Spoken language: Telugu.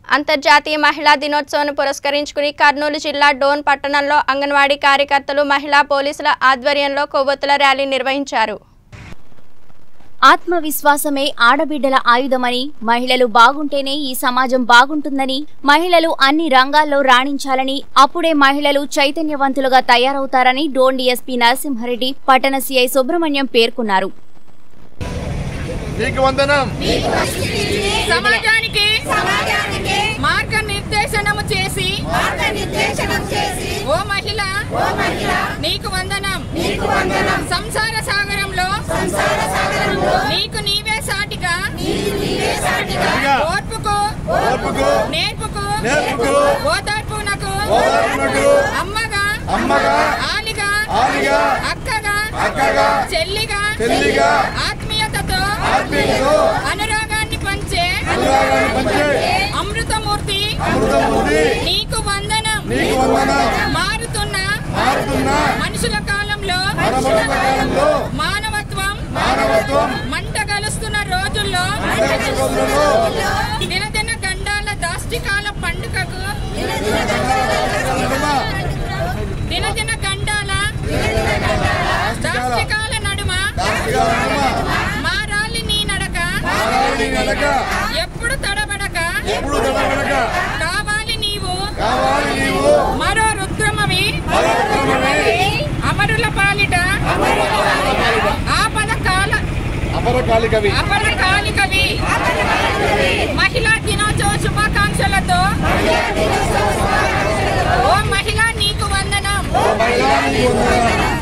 అంతర్జాతీయ మహిళా దినోత్సవాన్ని పురస్కరించుకుని కర్నూలు జిల్లా డోన్ పట్టణంలో అంగన్వాడీ కార్యకర్తలు మహిళా పోలీసుల ఆధ్వర్యంలో కొవ్వొత్తుల ర్యాలీ నిర్వహించారు ఆత్మవిశ్వాసమే ఆడబిడ్డల ఆయుధమని మహిళలు బాగుంటేనే ఈ సమాజం బాగుంటుందని మహిళలు అన్ని రంగాల్లో రాణించాలని అప్పుడే మహిళలు చైతన్యవంతులుగా తయారవుతారని డోన్ డీఎస్పీ నరసింహారెడ్డి పట్టణ సీఐ సుబ్రహ్మణ్యం పేర్కొన్నారు నీకు వందనం సమాజానికి మార్గనిర్దేశనము చేసి ఓ మహిళ నీకు వందనం సంసార సాగరంలో నీకు నీవే సాటిగా ఓర్పుకు ఓర్పుకు నేర్పుకు నేర్పుకు ఓదార్పునకు ఓదార్పునకు అమ్మగా అమ్మగా ఆలిగా ఆలిగా అక్కగా అక్కగా చెల్లిగా చెల్లిగా ఆత్మీయతతో ఆత్మీయతతో అనురాగాన్ని పంచే అనురాగాన్ని పంచే అమృతమూర్తి అమృతమూర్తి నీకు వందనం నీకు వందనం మారుతున్న మారుతున్న మనుషుల కాలంలో పరమత కాలంలో మానవత్వం మానవత్వం మంట కలుస్తున్న రోజుల్లో అంతఃకరణలో దినదిన గండాల దాష్టికాల పండుగకు దినదిన గండాల దాష్టికాల నడుమ మారాలి నీ నడక మారాలి నడక ఎప్పుడు తడబడక ఎప్పుడు తడబడక కావాలి నీవు కావాలి నీవు మరో రుద్రమవి పరమతమని అమరుల పాలిట ఆపద కాల అపరకాలికవి అపర కాలికవి మహిళా దినోత్సవ శుభాకాంక్షలతో ఓ మహిళ నీకు వందనం మహిళా నీకు వందనం